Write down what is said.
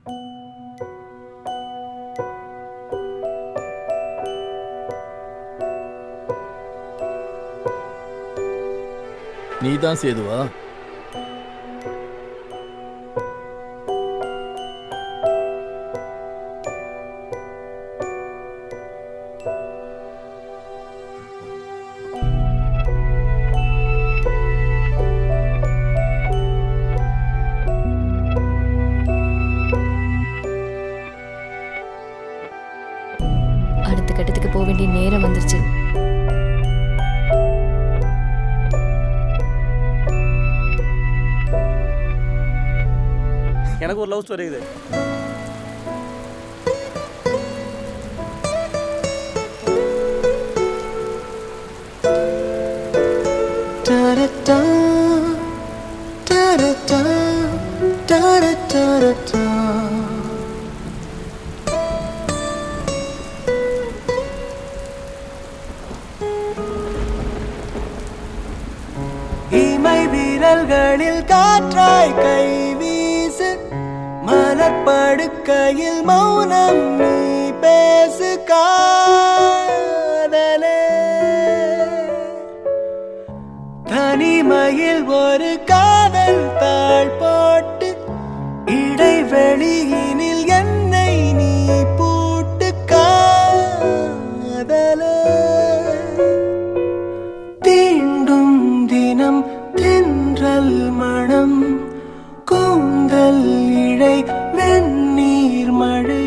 நீ தான் சேதுவா அடுத்த கட்டத்துக்கு போக வேண்டிய நேரம் வந்துருச்சு எனக்கு ஒரு லவ் ஸ்டோரி இது இமை விரல்களில் காற்றாய் கை வீசு மலர்படுக்கையில் மௌனம் நீ பேசு காதலே தனிமையில் ஒரு காதல் தாழ் போட்டு இடைவெளியினில் என்னை நீ பூட்டு காதலே தீண்டும் தினம் தென்றல் மணம் கூந்தல் இழை வெந்நீர் மழை